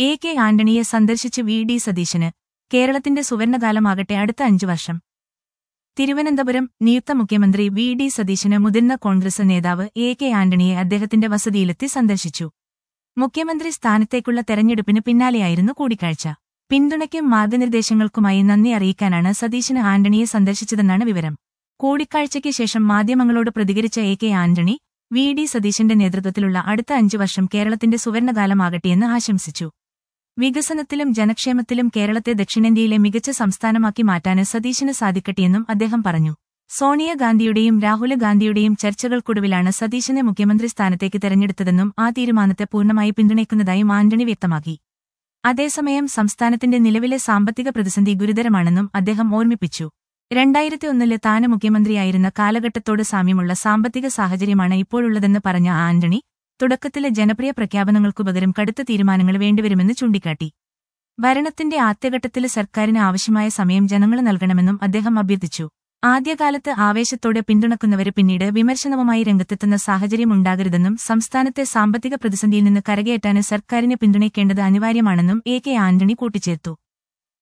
A K ആന്റണിയെ സന്ദർശിച്ച് V D സതീശന് കേരളത്തിന്റെ സുവർണകാലമാകട്ടെ അടുത്ത അഞ്ചു വർഷം തിരുവനന്തപുരം നിയുക്ത മുഖ്യമന്ത്രി വി ഡി സതീശന് മുതിർന്ന കോൺഗ്രസ് നേതാവ് എ കെ ആന്റണിയെ അദ്ദേഹത്തിന്റെ വസതിയിലെത്തി സന്ദർശിച്ചു മുഖ്യമന്ത്രി സ്ഥാനത്തേക്കുള്ള തെരഞ്ഞെടുപ്പിന് പിന്നാലെയായിരുന്നു കൂടിക്കാഴ്ച പിന്തുണയ്ക്കും മാർഗനിർദ്ദേശങ്ങൾക്കുമായി നന്ദി അറിയിക്കാനാണ് സതീശന് ആന്റണിയെ സന്ദർശിച്ചതെന്നാണ് വിവരം കൂടിക്കാഴ്ചയ്ക്ക് ശേഷം മാധ്യമങ്ങളോട് പ്രതികരിച്ച A K Antony V D സതീശന്റെ നേതൃത്വത്തിലുള്ള അടുത്ത അഞ്ചു വർഷം കേരളത്തിന്റെ സുവർണകാലമാകട്ടെയെന്ന് ആശംസിച്ചു വികസനത്തിലും ജനക്ഷേമത്തിലും കേരളത്തെ ദക്ഷിണേന്ത്യയിലെ മികച്ച സംസ്ഥാനമാക്കി മാറ്റാന് സതീശന് സാധിക്കട്ടെയെന്നും അദ്ദേഹം പറഞ്ഞു സോണിയാഗാന്ധിയുടെയും രാഹുൽ ഗാന്ധിയുടെയും ചർച്ചകൾക്കൊടുവിലാണ് സതീശനെ മുഖ്യമന്ത്രി സ്ഥാനത്തേക്ക് തെരഞ്ഞെടുത്തതെന്നും ആ തീരുമാനത്തെ പൂർണ്ണമായി പിന്തുണയ്ക്കുന്നതായും ആന്റണി വ്യക്തമാക്കി അതേസമയം സംസ്ഥാനത്തിന്റെ നിലവിലെ സാമ്പത്തിക പ്രതിസന്ധി ഗുരുതരമാണെന്നും അദ്ദേഹം ഓർമ്മിപ്പിച്ചു രണ്ടായിരത്തി ഒന്നില് താന് മുഖ്യമന്ത്രിയായിരുന്ന കാലഘട്ടത്തോട് സാമ്യമുള്ള സാമ്പത്തിക സാഹചര്യമാണ് ഇപ്പോഴുള്ളതെന്ന് പറഞ്ഞ ആന്റണി തുടക്കത്തിലെ ജനപ്രിയ പ്രഖ്യാപനങ്ങൾക്കു പകരം കടുത്ത തീരുമാനങ്ങൾ വേണ്ടിവരുമെന്ന് ചൂണ്ടിക്കാട്ടി ഭരണത്തിന്റെ ആദ്യഘട്ടത്തില് സർക്കാരിന് ആവശ്യമായ സമയം ജനങ്ങൾ നൽകണമെന്നും അദ്ദേഹം അഭ്യർത്ഥിച്ചു ആദ്യകാലത്ത് ആവേശത്തോടെ പിന്തുണക്കുന്നവര് പിന്നീട് വിമർശനവുമായി രംഗത്തെത്തുന്ന സാഹചര്യം ഉണ്ടാകരുതെന്നും സംസ്ഥാനത്തെ സാമ്പത്തിക പ്രതിസന്ധിയിൽ നിന്ന് കരകയറ്റാന് സർക്കാരിനെ പിന്തുണയ്ക്കേണ്ടത് അനിവാര്യമാണെന്നും എ കെ ആന്റണി കൂട്ടിച്ചേർത്തു